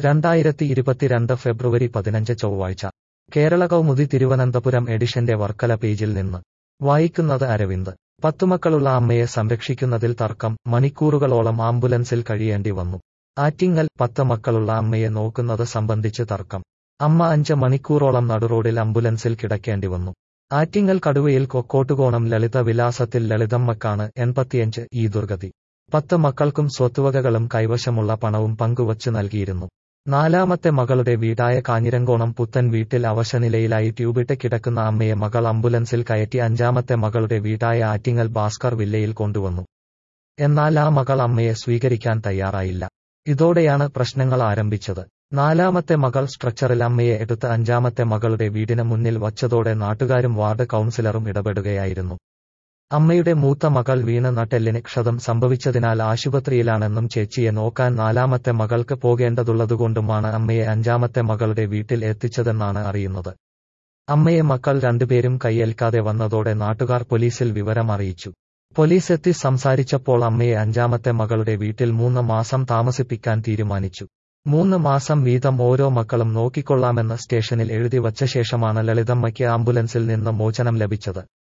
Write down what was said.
രണ്ടായിരത്തി ഇരുപത്തിരണ്ട് ഫെബ്രുവരി പതിനഞ്ച് ചൊവ്വാഴ്ച കേരള കൗമുദി തിരുവനന്തപുരം എഡിഷന്റെ വർക്കല പേജിൽ നിന്ന് വായിക്കുന്നത് അരവിന്ദ് പത്തുമക്കളുള്ള അമ്മയെ സംരക്ഷിക്കുന്നതിൽ തർക്കം മണിക്കൂറുകളോളം ആംബുലൻസിൽ കഴിയേണ്ടി വന്നു ആറ്റിങ്ങൽ പത്ത് മക്കളുള്ള അമ്മയെ നോക്കുന്നത് സംബന്ധിച്ച് തർക്കം അമ്മ അഞ്ച് മണിക്കൂറോളം നടുറോഡിൽ ആംബുലൻസിൽ കിടക്കേണ്ടി വന്നു ആറ്റിങ്ങൽ കടുവയിൽ കൊക്കോട്ടുകോണം ലളിത വിലാസത്തിൽ ലളിതമ്മക്കാണ് എൺപത്തിയഞ്ച് ഈ ദുർഗതി പത്ത് മക്കൾക്കും സ്വത്തുവകകളും കൈവശമുള്ള പണവും പങ്കുവച്ച് നൽകിയിരുന്നു നാലാമത്തെ മകളുടെ വീടായ കാഞ്ഞിരങ്കോണം പുത്തൻ വീട്ടിൽ അവശനിലയിലായി ട്യൂബിട്ട് കിടക്കുന്ന അമ്മയെ മകൾ ആംബുലൻസിൽ കയറ്റി അഞ്ചാമത്തെ മകളുടെ വീടായ ആറ്റിങ്ങൽ ഭാസ്കർ വില്ലയിൽ കൊണ്ടുവന്നു എന്നാൽ ആ മകൾ അമ്മയെ സ്വീകരിക്കാൻ തയ്യാറായില്ല ഇതോടെയാണ് പ്രശ്നങ്ങൾ ആരംഭിച്ചത് നാലാമത്തെ മകൾ സ്ട്രക്ചറിൽ അമ്മയെ എടുത്ത് അഞ്ചാമത്തെ മകളുടെ വീടിന് മുന്നിൽ വച്ചതോടെ നാട്ടുകാരും വാർഡ് കൌൺസിലറും ഇടപെടുകയായിരുന്നു അമ്മയുടെ മൂത്ത മകൾ വീണ് നട്ടെല്ലിന് ക്ഷതം സംഭവിച്ചതിനാൽ ആശുപത്രിയിലാണെന്നും ചേച്ചിയെ നോക്കാൻ നാലാമത്തെ മകൾക്ക് പോകേണ്ടതുള്ളതുകൊണ്ടുമാണ് അമ്മയെ അഞ്ചാമത്തെ മകളുടെ വീട്ടിൽ എത്തിച്ചതെന്നാണ് അറിയുന്നത് അമ്മയെ മക്കൾ രണ്ടുപേരും കൈയേൽക്കാതെ വന്നതോടെ നാട്ടുകാർ പോലീസിൽ വിവരം അറിയിച്ചു പോലീസ് എത്തി സംസാരിച്ചപ്പോൾ അമ്മയെ അഞ്ചാമത്തെ മകളുടെ വീട്ടിൽ മൂന്ന് മാസം താമസിപ്പിക്കാൻ തീരുമാനിച്ചു മൂന്ന് മാസം വീതം ഓരോ മക്കളും നോക്കിക്കൊള്ളാമെന്ന് സ്റ്റേഷനിൽ എഴുതി വച്ച ശേഷമാണ് ലളിതമ്മയ്ക്ക് ആംബുലൻസിൽ നിന്ന് മോചനം ലഭിച്ചത്